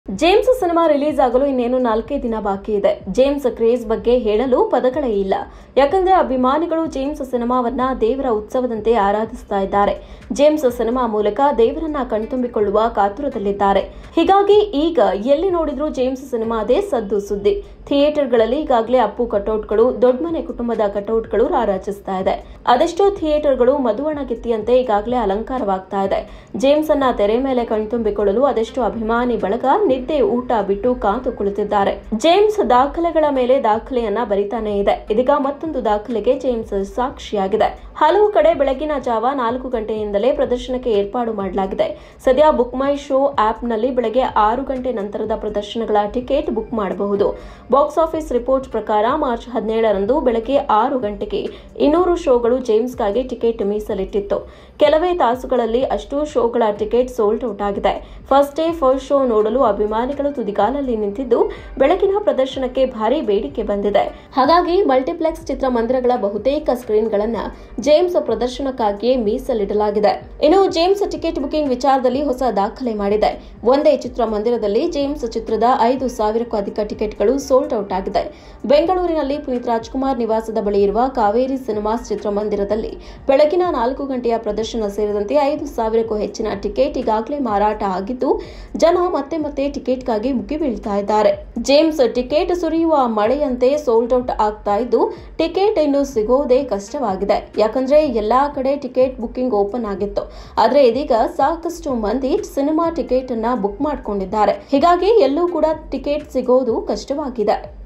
James cinema release ಆಗಲು ಇನ್ನೇನು ನಾಲ್ಕೇ ದಿನ ಬಾಕಿ ಇದೆ ಜೇಮ್ಸ್ ಕ್ರೇಜ್ ಬಗ್ಗೆ ಹೇಳಲು ಪದಗಳೇ ಇಲ್ಲ ಯಾಕಂದ್ರೆ ಅಭಿಮಾನಿಗಳು ಜೇಮ್ಸ್ ಸಿನಿಮಾವನ್ನ ದೇವರ ಉತ್ಸವದಂತೆ ಆರಾಧಿಸ್ತಾ ಇದ್ದಾರೆ ಜೇಮ್ಸ್ ಸಿನಿಮಾ ಮೂಲಕ ದೇವರನ್ನ ಕಣ್ತುಂಬಿಕೊಳ್ಳುವ ಕಾತುರದಲ್ಲಿದ್ದಾರೆ ಹೀಗಾಗಿ ಈಗ ಎಲ್ಲಿ ನೋಡಿದ್ರೂ ಜೇಮ್ಸ್ ಸಿನಿಮಾದೇ ಸದ್ದು ಸುದ್ದಿ ಥಿಯೇಟರ್ಗಳಲ್ಲಿ ಈಗಾಗಲೇ ಅಪ್ಪು ಕಟೌಟ್ಗಳು ದೊಡ್ಡಮನೆ ಕುಟುಂಬದ ಕಟೌಟ್ಗಳು ರಾರಾಜಿಸ್ತಾ ಇದೆ ಅದೆಷ್ಟೋ ಥಿಯೇಟರ್ಗಳು ಮಧುವಣಗಿತ್ತಿಯಂತೆ ಈಗಾಗಲೇ ಅಲಂಕಾರವಾಗ್ತಾ ಇದೆ ಜೇಮ್ಸ್ ಅನ್ನ ತೆರೆ ಮೇಲೆ ಕಣ್ತುಂಬಿಕೊಳ್ಳಲು ಅದೆಷ್ಟು ಅಭಿಮಾನಿ ಬಳಗ ನಿದ್ದೆ ಊಟ ಬಿಟ್ಟು ಕಾದು ಕುಳಿತಿದ್ದಾರೆ ಜೇಮ್ಸ್ ದಾಖಲೆಗಳ ಮೇಲೆ ದಾಖಲೆಯನ್ನ ಬರಿತಾನೆ ಇದೆ ಇದೀಗ ಮತ್ತೊಂದು ದಾಖಲೆಗೆ ಜೇಮ್ಸ್ ಸಾಕ್ಷಿಯಾಗಿದೆ ಹಲವು ಕಡೆ ಬೆಳಗಿನ ಜಾವ ನಾಲ್ಕು ಗಂಟೆಯಿಂದಲೇ ಪ್ರದರ್ಶನಕ್ಕೆ ಏರ್ಪಾಡು ಮಾಡಲಾಗಿದೆ ಸದ್ಯ ಬುಕ್ ಮೈ ಶೋ ಆಪ್ನಲ್ಲಿ ಬೆಳಗ್ಗೆ ಆರು ಗಂಟೆ ನಂತರದ ಪ್ರದರ್ಶನಗಳ ಟಿಕೆಟ್ ಬುಕ್ ಮಾಡಬಹುದು ಬಾಕ್ಸ್ ಆಫೀಸ್ ರಿಪೋರ್ಟ್ ಪ್ರಕಾರ ಮಾರ್ಚ್ ಹದಿನೇಳರಂದು ಬೆಳಗ್ಗೆ ಆರು ಗಂಟೆಗೆ ಇನ್ನೂರು ಶೋಗಳು ಜೇಮ್ಸ್ಗಾಗಿ ಟಿಕೆಟ್ ಮೀಸಲಿಟ್ಟಿತ್ತು ಕೆಲವೇ ತಾಸುಗಳಲ್ಲಿ ಅಷ್ಟು ಶೋಗಳ ಟಿಕೆಟ್ ಸೋಲ್ಡ್ ಔಟ್ ಆಗಿದೆ ಫಸ್ಟ್ ಡೇ ಫಸ್ಟ್ ಶೋ ನೋಡಲು ಅಭಿಮಾನಿಗಳು ತುದಿಗಾಲಲ್ಲಿ ನಿಂತಿದ್ದು ಬೆಳಗಿನ ಪ್ರದರ್ಶನಕ್ಕೆ ಭಾರಿ ಬೇಡಿಕೆ ಬಂದಿದೆ ಹಾಗಾಗಿ ಮಲ್ಟಿಪ್ಲೆಕ್ಸ್ ಚಿತ್ರಮಂದಿರಗಳ ಬಹುತೇಕ ಸ್ಕ್ರೀನ್ಗಳನ್ನ ಜೇಮ್ಸ್ ಪ್ರದರ್ಶನಕ್ಕಾಗಿಯೇ ಮೀಸಲಿಡಲಾಗಿದೆ ಇನ್ನು ಜೇಮ್ಸ್ ಟಿಕೆಟ್ ಬುಕಿಂಗ್ ವಿಚಾರದಲ್ಲಿ ಹೊಸ ದಾಖಲೆ ಮಾಡಿದೆ ಒಂದೇ ಚಿತ್ರಮಂದಿರದಲ್ಲಿ ಜೇಮ್ಸ್ ಚಿತ್ರದ ಐದು ಸಾವಿರಕ್ಕೂ ಅಧಿಕ ಟಿಕೆಟ್ಗಳು ಸೋಲ್ಡ್ ಔಟ್ ಆಗಿದೆ ಬೆಂಗಳೂರಿನಲ್ಲಿ ಪುನೀತ್ ರಾಜ್ಕುಮಾರ್ ನಿವಾಸದ ಬಳಿ ಇರುವ ಕಾವೇರಿ ಸಿನಿಮಾಸ್ ಚಿತ್ರಮಂದಿರದಲ್ಲಿ ಬೆಳಗಿನ ನಾಲ್ಕು ಗಂಟೆಯ ಪ್ರದರ್ಶನ ಸೇರಿದಂತೆ ಐದು ಸಾವಿರಕ್ಕೂ ಹೆಚ್ಚಿನ ಟಿಕೆಟ್ ಈಗಾಗಲೇ ಮಾರಾಟ ಆಗಿದ್ದು ಜನ ಮತ್ತೆ ಮತ್ತೆ ಟಿಕೆಟ್ಗಾಗಿ ಮುಗಿಬೀಳ್ತಾ ಇದ್ದಾರೆ ಜೇಮ್ಸ್ ಟಿಕೆಟ್ ಸುರಿಯುವ ಮಳೆಯಂತೆ ಸೋಲ್ಡ್ ಔಟ್ ಆಗ್ತಾ ಇದ್ದು ಟಿಕೆಟ್ ಇನ್ನು ಸಿಗೋದೇ ಕಷ್ಟವಾಗಿದೆ ಯಾಕಂದ್ರೆ ಎಲ್ಲಾ ಕಡೆ ಟಿಕೆಟ್ ಬುಕಿಂಗ್ ಓಪನ್ ಆಗಿತ್ತು ಆದ್ರೆ ಇದೀಗ ಸಾಕಷ್ಟು ಮಂದಿ ಸಿನಿಮಾ ಟಿಕೆಟ್ ಅನ್ನ ಬುಕ್ ಮಾಡಿಕೊಂಡಿದ್ದಾರೆ ಹೀಗಾಗಿ ಎಲ್ಲೂ ಕೂಡ ಟಿಕೆಟ್ ಸಿಗೋದು ಕಷ್ಟವಾಗಿದೆ